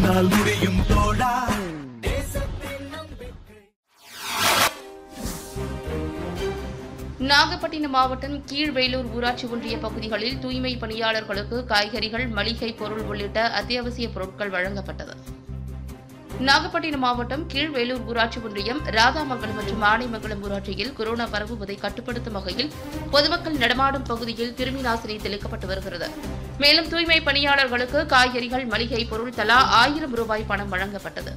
உன்னால் முடியும் தோழா நாகப்பட்டினம் மாவட்டம் கீழ்வேலூர் ஊராட்சி ஒன்றிய பகுதிகளில் தூய்மை பணியாளர்களுக்கு காய்கறிகள் மளிகை பொருள் உள்ளிட்ட அத்தியாவசிய பொருட்கள் வழங்கப்பட்டது நாகப்பட்டினம் மாவட்டம் கீழ்வேலூர் ஊராட்சி ஒன்றியம் ராதாமங்கலம் மற்றும் ஆனைமங்கலம் ஊராட்சியில் கொரோனா பரவுவதை கட்டுப்படுத்தும் வகையில் பொதுமக்கள் நடமாடும் பகுதியில் கிருமி நாசினி தெளிக்கப்பட்டு வருகிறது மேலும் தூய்மை பணியாளர்களுக்கு காய்கறிகள் மளிகை பொருள் தலா ஆயிரம் ரூபாய் பணம் வழங்கப்பட்டது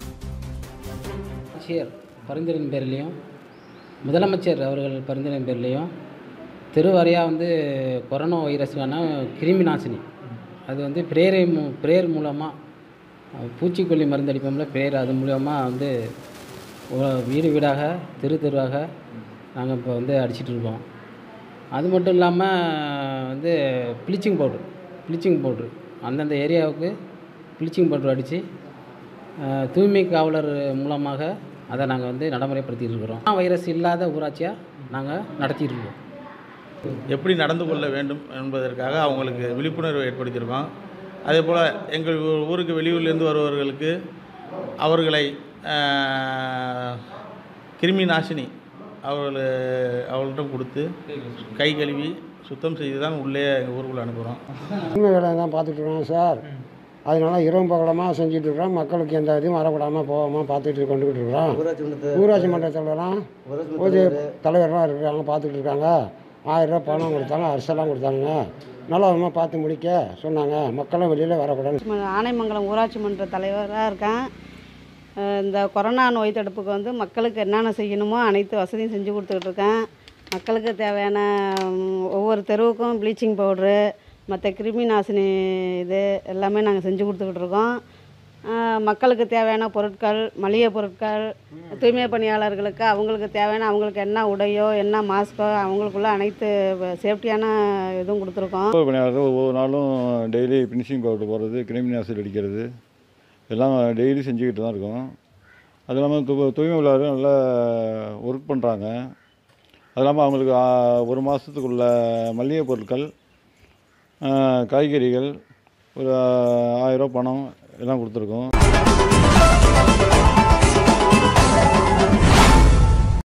ஆட்சியர் பரிந்துரையின் பேர்லேயும் முதலமைச்சர் அவர்கள் பரிந்துரையின் பேர்லேயும் தெருவாரியாக வந்து கொரோனா வைரஸுக்கான கிருமி நாசினி அது வந்து பிரேரை மூ பிரேயர் மூலமாக பூச்சிக்கொல்லி மருந்து அடிப்போம்ல பிரேயர் அது மூலமாக வந்து ஒ- வீடு வீடாக தெரு தெருவாக நாங்கள் இப்போ வந்து அடிச்சிட்டு இருக்கோம் அது மட்டும் இல்லாமல் வந்து ப்ளீச்சிங் பவுட்ரு ப்ளீச்சிங் பவுட்ரு அந்தந்த ஏரியாவுக்கு ப்ளீச்சிங் பவுட்ரு அடித்து அஹ், தூய்மை காவலர் மூலமாக அதை நாங்கள் வந்து நடைமுறைப்படுத்திட்டு இருக்கிறோம் வைரஸ் இல்லாத ஊராட்சியாக நாங்கள் நடத்திட்டு இருக்கோம் எப்படி நடந்து கொள்ள வேண்டும் என்பதற்காக அவங்களுக்கு விழிப்புணர்வு ஏற்படுத்தியிருக்கோம் அதே போல் எங்கள் ஊ- ஊருக்கு வெளியூர்லேருந்து வருபவர்களுக்கு அவர்களை ஆஹ், கிருமி நாசினி அவர்கள் அவங்கள்ட்ட கொடுத்து கை கழுவி சுத்தம் செய்து தான் உள்ளே எங்கள் ஊருக்குள்ளே அனுப்புகிறோம் உண்மை வேலை தான் பார்த்துட்டு இருக்கோம் சார் அதனால இரவும் பகலமாக செஞ்சுட்டு இருக்கிறோம் மக்களுக்கு எந்த இதுவும் வரக்கூடாமல் போகாமல் பார்த்துட்டு கொண்டுகிட்டு இருக்கிறோம் ஊராட்சி மன்றத்திலலாம் ஒரு தலைவர்லாம் இருக்காங்க பார்த்துட்டு இருக்காங்க ஆயிரம் ரூபாய் பணம் கொடுத்தாங்க அரிசெல்லாம் கொடுத்தாங்க நல்ல விதமாக பார்த்து முடிக்க சொன்னாங்க மக்களும் வெளியில் வரக்கூடாது ம- ஆனைமங்கலம் ஊராட்சி மன்ற தலைவராக இருக்கேன் அஹ் இந்த கொரோனா நோய் தடுப்புக்கு வந்து மக்களுக்கு என்னென்ன செய்யணுமோ அனைத்து வசதியும் செஞ்சு கொடுத்துக்கிட்டு இருக்கேன் மக்களுக்கு தேவையான ம், ஒவ்வொரு தெருவுக்கும் ப்ளீச்சிங் பவுட்ரு மற்ற கிருமி நாசினி இது எல்லாமே நாங்கள் செஞ்சு கொடுத்துக்கிட்டு இருக்கோம் அஹ் மக்களுக்கு தேவையான பொருட்கள் மளிகை பொருட்கள் தூய்மை பணியாளர்களுக்கு அவங்களுக்கு தேவையான அவங்களுக்கு என்ன உடையோ என்ன மாஸ்க்கோ அவங்களுக்குள்ள அனைத்து சேஃப்டியான இதுவும் கொடுத்துருக்கோம் தூய்மை பணியாளர்கள் ஒவ்வொரு நாளும் டெய்லி ஃபினிஷிங் பவுடர் போடுறது கிருமி நாசினி அடிக்கிறது எல்லாம் டெய்லி செஞ்சுக்கிட்டு தான் இருக்கோம் அது இல்லாமல் தூ தூய்மை பணியாளர்கள் நல்லா ஒர்க் பண்ணுறாங்க அது இல்லாமல் அவங்களுக்கு ஆ, ஒரு மாதத்துக்குள்ள மளிகை பொருட்கள் ஆ, காய்கறிகள் ஒரு ஆயிரம் பணம் எல்லாம் கொடுத்துருக்கோம்